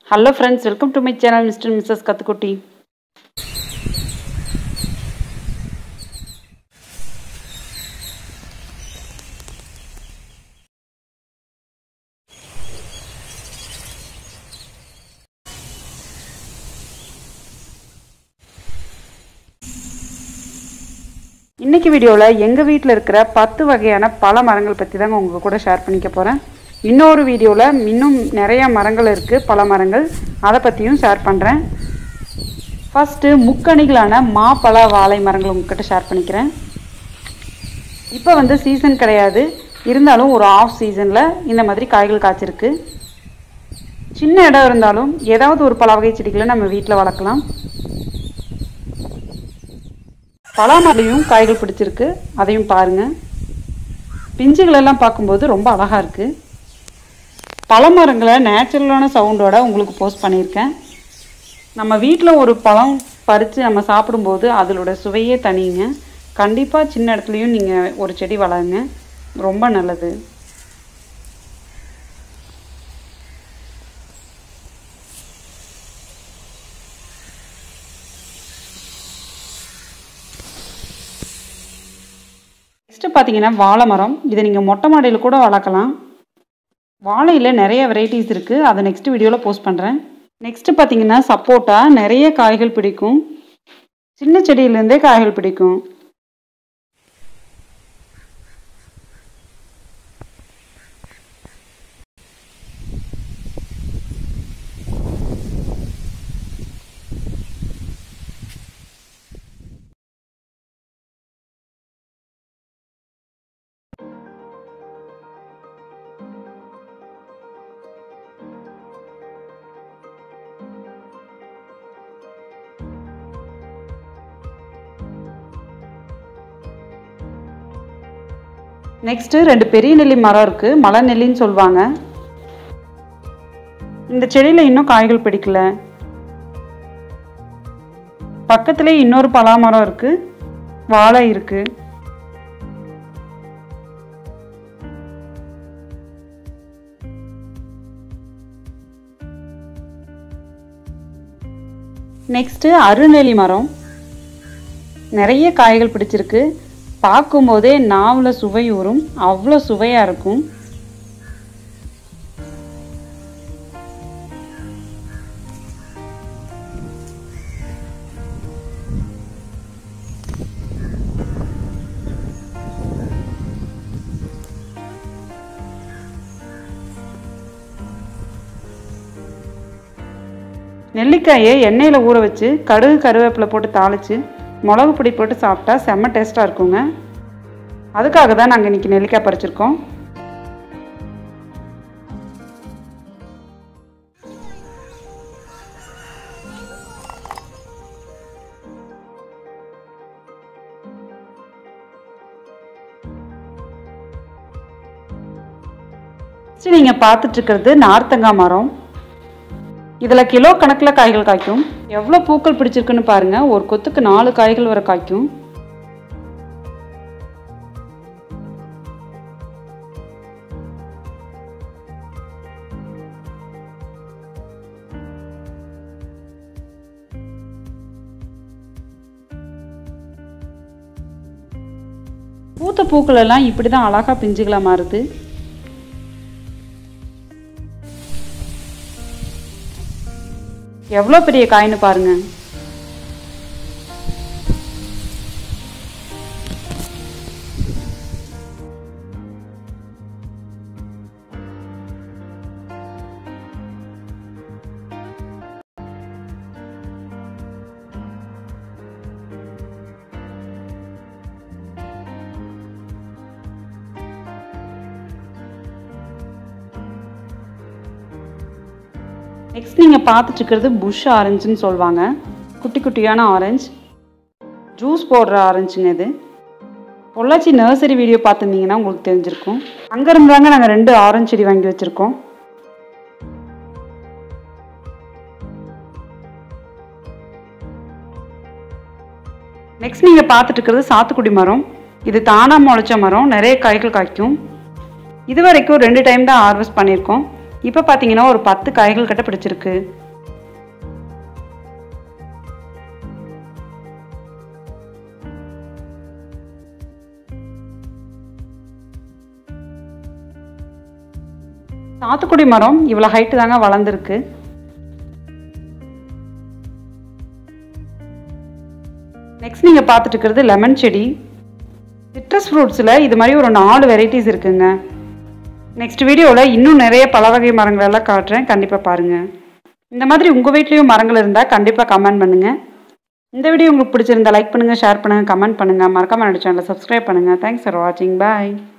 hello friends welcome to my channel mister missus கத்துக்குட்டி இன்னைக்கு வீடியோவில் எங்கள் வீட்டில் இருக்கிற பத்து வகையான பல மரங்கள் பற்றி தாங்க உங்கள் கூட ஷேர் பண்ணிக்க போகிறேன் இன்னொரு வீடியோவில் இன்னும் நிறைய மரங்கள் இருக்குது பல மரங்கள் அதை பற்றியும் ஷேர் பண்ணுறேன் ஃபஸ்ட்டு முக்கணிகளான மாப்பழ வாழை மரங்கள் உங்ககிட்ட ஷேர் பண்ணிக்கிறேன் இப்போ வந்து சீசன் கிடையாது இருந்தாலும் ஒரு ஆஃப் சீசனில் இந்த மாதிரி காய்கள் காய்ச்சிருக்கு சின்ன இடம் இருந்தாலும் ஏதாவது ஒரு பல வகை செடிகளை நம்ம வீட்டில் வளர்க்கலாம் பலாமரையும் காய்கள் பிடிச்சிருக்கு அதையும் பாருங்கள் பிஞ்சுகளெல்லாம் பார்க்கும்போது ரொம்ப அழகாக இருக்குது பழமரங்களை நேச்சுரலான சவுண்டோட உங்களுக்கு போஸ்ட் பண்ணியிருக்கேன் நம்ம வீட்டில் ஒரு பழம் பறித்து நம்ம சாப்பிடும்போது அதோட சுவையே தனிங்க கண்டிப்பாக சின்ன இடத்துலையும் நீங்கள் ஒரு செடி வளருங்க ரொம்ப நல்லது நெக்ஸ்ட்டு பார்த்தீங்கன்னா வாழை மரம் இதை நீங்கள் மொட்டை மாடியில் கூட வளர்க்கலாம் வாழையில் நிறைய வெரைட்டிஸ் இருக்குது அதை நெக்ஸ்ட் வீடியோவில் போஸ்ட் பண்ணுறேன் நெக்ஸ்ட்டு பார்த்தீங்கன்னா சப்போட்டா நிறைய காய்கள் பிடிக்கும் சின்ன செடியிலேருந்தே காய்கள் பிடிக்கும் நெக்ஸ்ட்டு ரெண்டு பெரிய நெல்லி மரம் இருக்குது மலை நெல்லின்னு சொல்லுவாங்க இந்த செடியில் இன்னும் காய்கள் பிடிக்கல பக்கத்துலேயே இன்னொரு பலா மரம் இருக்குது வாழை இருக்குது நெக்ஸ்ட்டு அருநெல்லி மரம் நிறைய காய்கள் பிடிச்சிருக்கு பார்க்கும்போதே நாவில் சுவை ஊறும் அவ்வளோ சுவையாக இருக்கும் நெல்லிக்காயை எண்ணெயில் ஊற வச்சு கடுகு கருவேப்பிலை போட்டு தாளித்து மிளகு பொடி போட்டு சாப்பிட்டா செம்ம டேஸ்ட்டாக இருக்குங்க அதுக்காக தான் நாங்கள் இன்றைக்கி நெல்லிக்காய் பறிச்சிருக்கோம் நீங்கள் பார்த்துட்ருக்கிறது நார்த்தங்காய் மரம் இதில் கிலோ கணக்கில் காய்கள் காய்க்கும் எவ்வளோ பூக்கள் பிடிச்சிருக்குன்னு பாருங்கள் ஒரு கொத்துக்கு நாலு காய்கள் வரை காய்க்கும் பூத்த பூக்கள் எல்லாம் இப்படி தான் அழகாக பிஞ்சுகளாக மாறுது எவ்வளோ பெரிய காயின்னு பாருங்க நெக்ஸ்ட் நீங்கள் பார்த்துட்டு இருக்கிறது புஷ் ஆரஞ்சுன்னு சொல்லுவாங்க குட்டி குட்டியான ஆரஞ்சு ஜூஸ் போடுற ஆரஞ்சுங்க இது பொள்ளாச்சி நர்சரி வீடியோ பார்த்துருந்தீங்கன்னா உங்களுக்கு தெரிஞ்சிருக்கும் அங்கே இருந்தாங்க நாங்கள் ரெண்டு ஆரஞ்சு செடி வாங்கி வச்சுருக்கோம் நெக்ஸ்ட் நீங்கள் பார்த்துட்டு இருக்கிறது சாத்துக்குடி மரம் இது தானாக முளைச்ச மரம் நிறைய காய்கள் காய்க்கும் இது வரைக்கும் ரெண்டு டைம் தான் ஹார்வெஸ்ட் பண்ணியிருக்கோம் இப்போ பார்த்தீங்கன்னா ஒரு பத்து காய்கள் கிட்ட பிடிச்சிருக்கு சாத்துக்குடி மரம் இவ்வளோ ஹைட்டு தாங்க வளர்ந்துருக்கு நெக்ஸ்ட் நீங்கள் பார்த்துட்டு இருக்கிறது லெமன் செடி சிட்ரஸ் ஃப்ரூட்ஸில் இது மாதிரி ஒரு நாலு வெரைட்டிஸ் இருக்குங்க நெக்ஸ்ட் வீடியோவில் இன்னும் நிறைய பல வகை மரங்கள் எல்லாம் காட்டுறேன் கண்டிப்பாக பாருங்கள் இந்த மாதிரி உங்கள் வீட்லேயும் மரங்கள் இருந்தால் கண்டிப்பாக கமெண்ட் பண்ணுங்கள் இந்த வீடியோ உங்களுக்கு பிடிச்சிருந்தா லைக் பண்ணுங்கள் ஷேர் பண்ணுங்கள் கமெண்ட் பண்ணுங்கள் மறக்காம என்னோட சேனலை சப்ஸ்கிரைப் பண்ணுங்கள் தேங்க்ஸ் ஃபார் வாட்சிங் பாய்